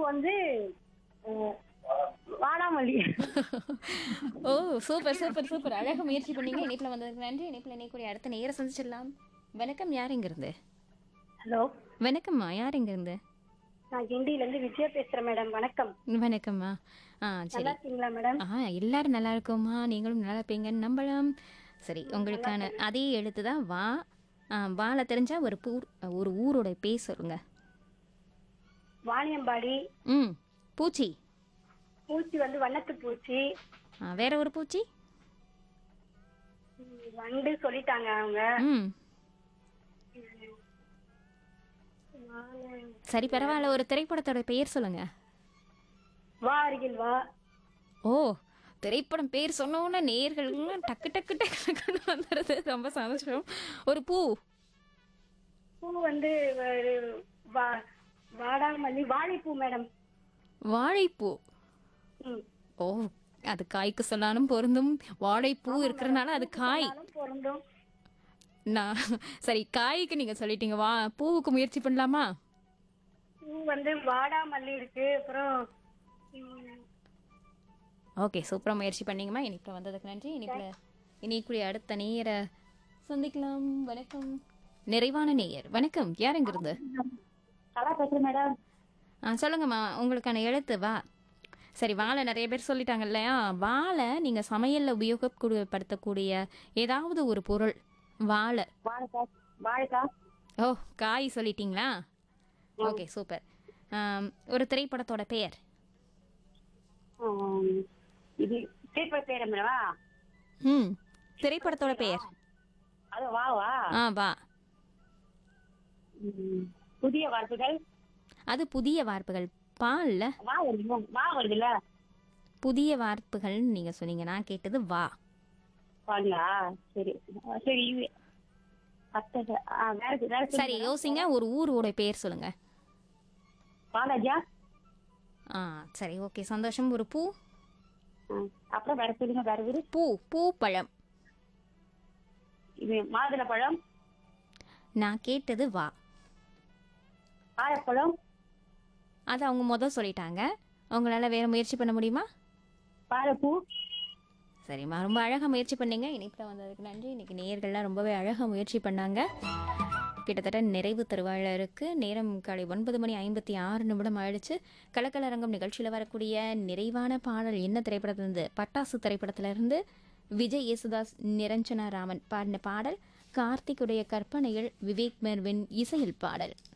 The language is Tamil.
வந்து அஹ், வாடாமல்லி ஓ சூப்பர் சூப்பர் சூப்பர் அழகா முயற்சி பண்ணீங்க இணைப்பில் வந்ததுக்கு நன்றி இணைப்பில் இணைக்கூடிய அடுத்த நேர சந்திச்சிடலாம் வணக்கம் யார் இங்கிருந்து ஹலோ வணக்கம்மா யார் இங்கிருந்து நான் கிண்டியில இருந்து விஜயா பேசுறேன் மேடம் வணக்கம் வணக்கம்மா ஆ சரி நல்லா இருக்கீங்களா மேடம் ஆ எல்லாரும் நல்லா இருக்கோம்மா நீங்களும் நல்லா இருப்பீங்கன்னு நம்பலாம் சரி உங்களுக்கான அதே எழுத்து தான் வா ஆ, வால தெரிஞ்சா ஒரு பூ ஒரு ஊரோட பேர் சொல்லுங்க வாணியம்பாடி ம் பூச்சி பூச்சி வந்து வண்ணத்து பூச்சி ஆ, வேற ஒரு பூச்சி ம், வண்டு சொல்லிட்டாங்க அவங்க ம் வாழை- சரி பரவாயில்ல ஒரு திரைப்படத்தோட பெயர் சொல்லுங்க வா அருகில் வா ஓ திரைப்படம் பேர் சொன்னோன்னே நேர்கள்லாம் டக்கு டக்கு டக்கு டக்குன்னு வந்துடுது ரொம்ப சந்தோஷம் ஒரு பூ பூ வந்து ஒரு வா- வாடாமல்லி வாழைப்பூ மேடம் வாழைப்பூ ம் ஓ அது காய்க்கு சொன்னாலும் பொருந்தும் வாழைப்பூ இருக்கிறனால அது காய் நானும் பொருந்தும் நான் சரி காய்க்கு நீங்க சொல்லிட்டீங்க வா பூவுக்கு முயற்சி பண்ணலாமா பூ வந்து வாடாமல்லி இருக்கு அப்புறம் ம், ஓகே சூப்பராக முயற்சி பண்ணீங்கம்மா இனிப்பில் வந்ததுக்கு நன்றி இனிப்பில் இனிக்குரிய அடுத்த நேயரை சந்திக்கலாம் வணக்கம் நிறைவான நேயர் வணக்கம் யார் இங்கிருந்து நல்லா பேசுறேன் மேடம் ஆ சொல்லுங்கம்மா உங்களுக்கான எழுத்து வா சரி வாழை நிறைய பேர் சொல்லிட்டாங்க இல்லையா வாழை நீங்கள் சமையலில் உபயோகப்படுத்தக்கூடிய ஏதாவது ஒரு பொருள் வாழை வாழைக்காய் வாழைக்காய் ஓ காய் சொல்லிட்டீங்களா ஓகே சூப்பர் ஆம், ஒரு திரைப்படத்தோட பெயர் ஆம், இது திருப்பதி பேர் மேடமா ம் திரைப்படத்தோட பெயர் அது வாவா ஆ வா ம், புதிய வார்த்தைகள் அது புதிய வார்ப்புகள் பால்ல வா வருது வா வருதுல்ல புதிய வார்ப்புகள்னு நீங்க சொன்னீங்க நான் கேட்டது வா வாங்களா சரி சரி இது பத்து ஆ, வேற வேற சொல்லுங்க. சரி யோசிங்க ஒரு ஊரோட பெயர் சொல்லுங்க பாலாஜா ஆ சரி ஓகே சந்தோஷம் ஒரு பூ ஆ, அப்புறம் வேற சொல்லுங்க வேற ஊரு பூ பூ பழம் இது மாதுளப்பழம் நான் கேட்டது வா வாழைப்பழம் அது அவங்க முத சொல்லிட்டாங்க உங்களால வேற முயற்சி பண்ண முடியுமா வாழைப்பூ சரிம்மா ரொம்ப அழகாக முயற்சி பண்ணீங்க இணைப்பில் வந்ததுக்கு நன்றி இன்னைக்கு நேயர்கள்லாம் ரொம்பவே அழகாக முயற்சி பண்ணாங்க கிட்டத்தட்ட நிறைவு தருவாயில் இருக்கு நேரம் காலை ஒன்பது மணி ஐம்பத்தி ஆறு நிமிடம் ஆயிடுச்சு கலக்கலரங்கம் நிகழ்ச்சியில் வரக்கூடிய நிறைவான பாடல் என்ன திரைப்படத்திலிருந்து பட்டாசு திரைப்படத்திலிருந்து விஜய் யேசுதாஸ் நிரஞ்சனா ராமன் பாடின பாடல் கார்த்திக்குடைய கற்பனையில் விவேக் மெர்வின் இசையில் பாடல்